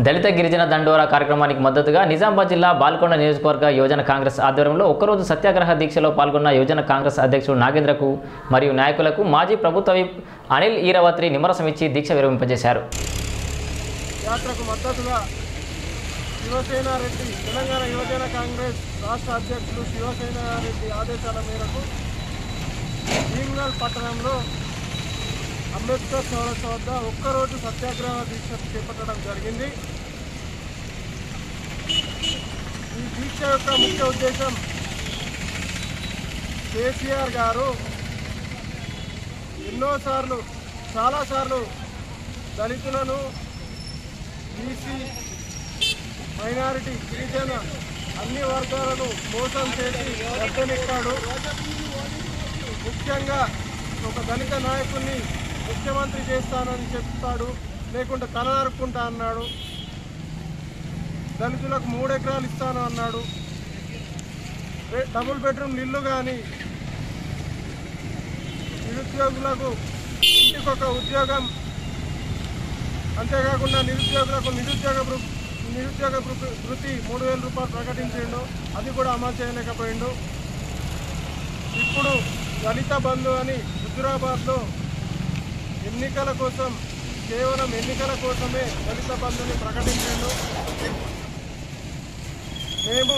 దళిత గిరిజన దండోరా కార్యక్రమానికి మద్దతుగా నిజామాబాద్ జిల్లా బాల్కొండ నియోజకవర్గ యువజన కాంగ్రెస్ ఆధ్వర్యంలో ఒక్కరోజు సత్యాగ్రహ దీక్షలో పాల్గొన్న యువజన కాంగ్రెస్ అధ్యక్షుడు నాగేంద్రకు మరియు నాయకులకు మాజీ ప్రభుత్వ విప్ అనిల్ ఈరవత్రి నిమ్మరసం ఇచ్చి దీక్ష విరమింపజేశారు యాత్రకు మద్దతుగా శివసేన రెడ్డి తెలంగాణ యువజన కాంగ్రెస్ రాష్ట్ర అధ్యక్షులు శివసేన రెడ్డి ఆదేశాల మేరకు భీమ్గల్ పట్టణంలో అంబేద్కర్ చౌరస్తా వద్ద ఒక్కరోజు సత్యాగ్రహ దీక్ష చేపట్టడం జరిగింది ఈ దీక్ష యొక్క ముఖ్య ఉద్దేశం కేసీఆర్ గారు ఎన్నోసార్లు చాలాసార్లు దళితులను బీసీ మైనారిటీ గిరిజన అన్ని వర్గాలను మోసం చేసి గద్దెనెక్కాడు ముఖ్యంగా ఒక దళిత నాయకుడిని ముఖ్యమంత్రి చేస్తానని చెప్తాడు లేకుంటే తల నరుక్కుంటా అన్నాడు దళితులకు మూడు ఎకరాలు ఇస్తాను అన్నాడు బె- డబుల్ బెడ్రూమ్ ఇల్లు కానీ నిరుద్యోగులకు ఇంటికొక ఉద్యోగం అంతేకాకుండా నిరుద్యోగులకు నిరుద్యోగ భృ- నిరుద్యోగ భృ- భృతి మూడు వేల రూపాయలు ప్రకటించిండు అది కూడా అమలు చేయలేకపోయిండు ఇప్పుడు దళిత బంధు అని హుజురాబాద్లో ఎన్నికల కోసం కేవలం ఎన్నికల కోసమే దళిత బంధుని ప్రకటించిండు మేము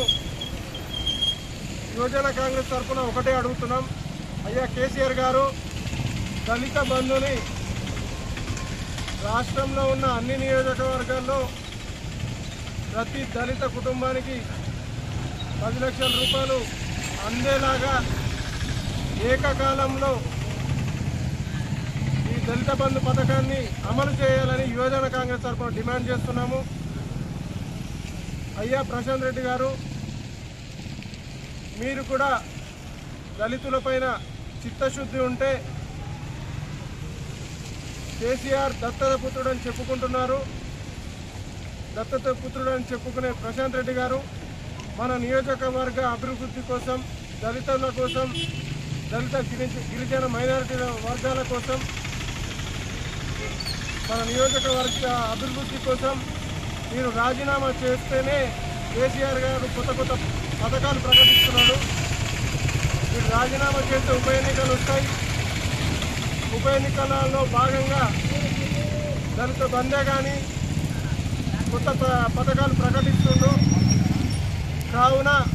యువజన కాంగ్రెస్ తరఫున ఒకటే అడుగుతున్నాం అయ్యా కేసీఆర్ గారు దళిత బంధుని రాష్ట్రంలో ఉన్న అన్ని నియోజకవర్గాల్లో ప్రతి దళిత కుటుంబానికి పది లక్షల రూపాయలు అందేలాగా ఏకకాలంలో ఈ దళిత బంధు పథకాన్ని అమలు చేయాలని యువజన కాంగ్రెస్ తరఫున డిమాండ్ చేస్తున్నాము అయ్యా ప్రశాంత్ రెడ్డి గారు మీరు కూడా దళితులపైన చిత్తశుద్ధి ఉంటే కేసీఆర్ దత్తత పుత్రుడు అని చెప్పుకుంటున్నారు దత్తత పుత్రుడు అని చెప్పుకునే ప్రశాంత్ రెడ్డి గారు మన నియోజకవర్గ అభివృద్ధి కోసం దళితుల కోసం దళిత గిరిజ గిరిజన మైనారిటీ వర్గాల కోసం మన నియోజకవర్గ అభివృద్ధి కోసం మీరు రాజీనామా చేస్తేనే కేసీఆర్ గారు కొత్త కొత్త పథకాలు ప్రకటిస్తున్నాడు మీరు రాజీనామా చేస్తే ఉప ఎన్నికలు వస్తాయి ఉప ఎన్నికలలో భాగంగా దళిత బందే కానీ కొత్త ప- పథకాలు ప్రకటిస్తుండు కావున